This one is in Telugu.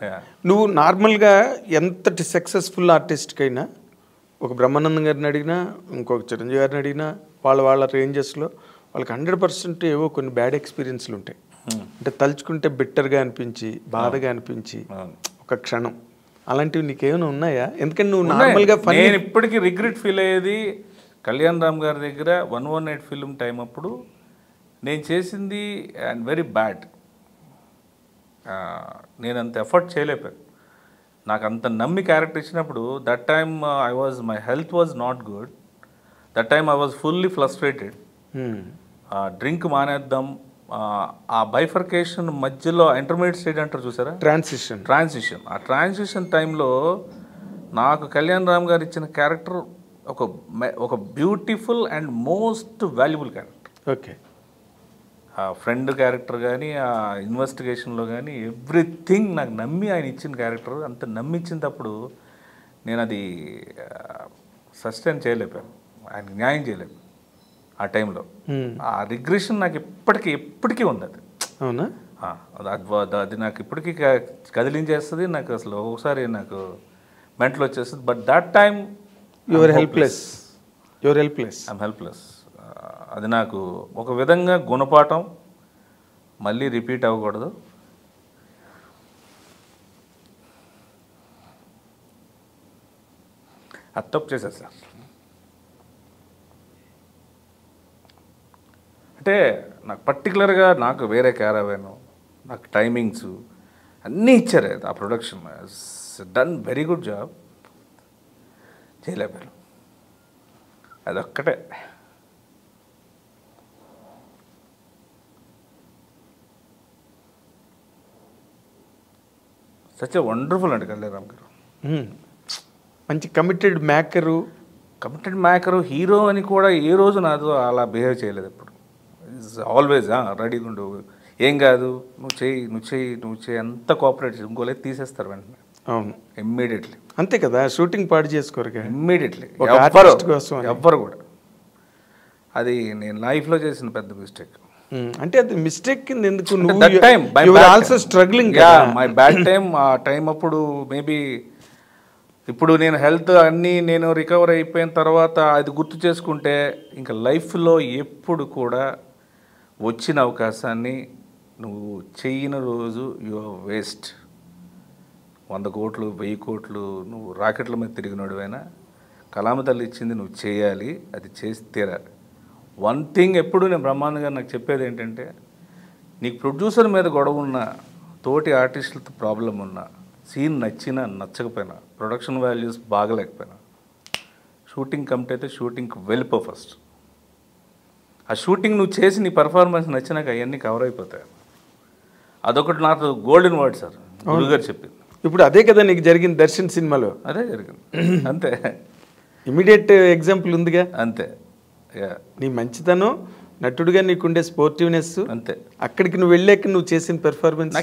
Yeah. నువ్వు నార్మల్గా ఎంతటి సక్సెస్ఫుల్ ఆర్టిస్ట్కైనా ఒక బ్రహ్మానందం గారిని అడిగినా ఇంకొక చిరంజీవి గారిని అడిగినా వాళ్ళ వాళ్ళ రేంజెస్లో వాళ్ళకి హండ్రెడ్ పర్సెంట్ ఏవో కొన్ని బ్యాడ్ ఎక్స్పీరియన్స్లు ఉంటాయి అంటే తలుచుకుంటే బిట్టర్గా అనిపించి బాధగా అనిపించి అవును. ఒక క్షణం అలాంటివి నీకేమైనా ఉన్నాయా ఎందుకంటే నువ్వు ఉన్నాయి. నార్మల్గా ఫన్ నేను ఇప్పటికీ రిగ్రెట్ ఫీల్ అయ్యేది కళ్యాణ్ రామ్ గారి దగ్గర one one eight film time అప్పుడు నేను చేసింది అండ్ వెరీ బ్యాడ్ నేను అంత ఎఫర్ట్ చేయలేకపోయాను నాకు అంత నమ్మి క్యారెక్టర్ ఇచ్చినప్పుడు that time I was my health was not good that time I was fully frustrated drink మానేద్దాం ఆ, ఆ బైఫర్కేషన్ మధ్యలో ఇంటర్మీడియట్ స్టేజ్ అంటారు చూసారా ట్రాన్సిషన్ ట్రాన్సిషన్ ఆ ట్రాన్సిషన్ టైంలో నాకు కళ్యాణ్ రామ్ గారు ఇచ్చిన క్యారెక్టర్ ఒక మె- ఒక beautiful and most valuable character okay ఆ ఫ్రెండ్ క్యారెక్టర్ కానీ ఆ ఇన్వెస్టిగేషన్లో కానీ ఎవ్రీథింగ్ నాకు నమ్మి ఆయన ఇచ్చిన క్యారెక్టర్ అంత నమ్మించినప్పుడు నేను అది సస్టైన్ చేయలేకపోయాను ఆయనకి న్యాయం చేయలేను ఆ టైంలో ఆ రిగ్రెషన్ నాకు ఇప్పటికీ ఎప్పటికీ ఉంది అది అవునా ఆ, అది అది- అది నాకు ఇప్పటికీ క- కదిలించేస్తుంది నాకు అసలు ఒకసారి నాకు మెంటల్ వచ్చేస్తుంది but that time you're helpless you're helpless I'm helpless అది నాకు ఒక విధంగా గుణపాఠం మళ్ళీ రిపీట్ అవ్వకూడదు అది తప్పు చేశారు సార్ అంటే నాకు పర్టికులర్గా నాకు వేరే క్యారవేను నాకు టైమింగ్స్ అన్నీ ఇచ్చారు ఆ production done very good job చేయలేపారు అదొక్కటే సచ్ వండర్ఫుల్ అండి కళ్యాణరామ్ గారు మంచి committed maker committed maker hero అని కూడా ఏ రోజు నాతో అలా బిహేవ్ చేయలేదు ఎప్పుడు ఇస్ ఆల్వేస్ రెడీగా ఉండు ఏం కాదు నువ్వు చెయ్యి నువ్వు చెయ్యి నువ్వు చెయ్యి ఎంత కోఆపరేట్ చేయి ఇంకోలేదు తీసేస్తారు వెంటనే అవును ఇమ్మీడియట్లీ అంతే కదా షూటింగ్ పాడు చేసుకోరుగా ఇమ్మీడియట్లీ ఒక ఎవ్వరు artist కోసం అని. ఎవ్వరు కూడా అది నేను లైఫ్లో చేసిన పెద్ద మిస్టేక్ ఉమ్, అంటే అది మిస్టేక్ కింద ఎందుకు దట్ టైం నువ్వు also struggling yeah my bad time ఆ టైం అప్పుడు మేబీ ఇప్పుడు నేను హెల్త్ అన్నీ నేను రికవర్ అయిపోయిన తర్వాత అది గుర్తు చేసుకుంటే ఇంకా లైఫ్లో ఎప్పుడు కూడా వచ్చిన అవకాశాన్ని నువ్వు చెయ్యని రోజు యు వేస్ట్ వంద కోట్లు వెయ్యి కోట్లు నువ్వు రాకెట్ల మీద తిరిగినోడువైనా కలామ తల్లి ఇచ్చింది నువ్వు చేయాలి అది చేసి తీరాలి వన్ థింగ్ ఎప్పుడు నేను బ్రహ్మాండ గారు నాకు చెప్పేది ఏంటంటే నీకు ప్రొడ్యూసర్ మీద గొడవ ఉన్న తోటి ఆర్టిస్టులతో ప్రాబ్లం ఉన్నా సీన్ నచ్చినా నచ్చకపోయినా ప్రొడక్షన్ వాల్యూస్ బాగలేకపోయినా షూటింగ్ కంప్లీట్ అయితే షూటింగ్కి వెళ్ళిపో ఫస్ట్ ఆ షూటింగ్ నువ్వు చేసి నీ పర్ఫార్మెన్స్ నచ్చినాక అవన్నీ కవర్ అయిపోతాయి అదొకటి నాకు గోల్డెన్ వర్డ్ సార్ గురుగారు చెప్పింది ఇప్పుడు అదే కదా నీకు జరిగింది దర్శన్ సినిమాలో అదే జరిగింది అంతే ఇమీడియట్ ఎగ్జాంపుల్ ఉందిగా అంతే యా నీ మంచితనం నటుడుగా నీకుండే స్పోర్టివ్నెస్ అంతే అక్కడికి నువ్వు వెళ్ళాక నువ్వు చేసిన పెర్ఫార్మెన్స్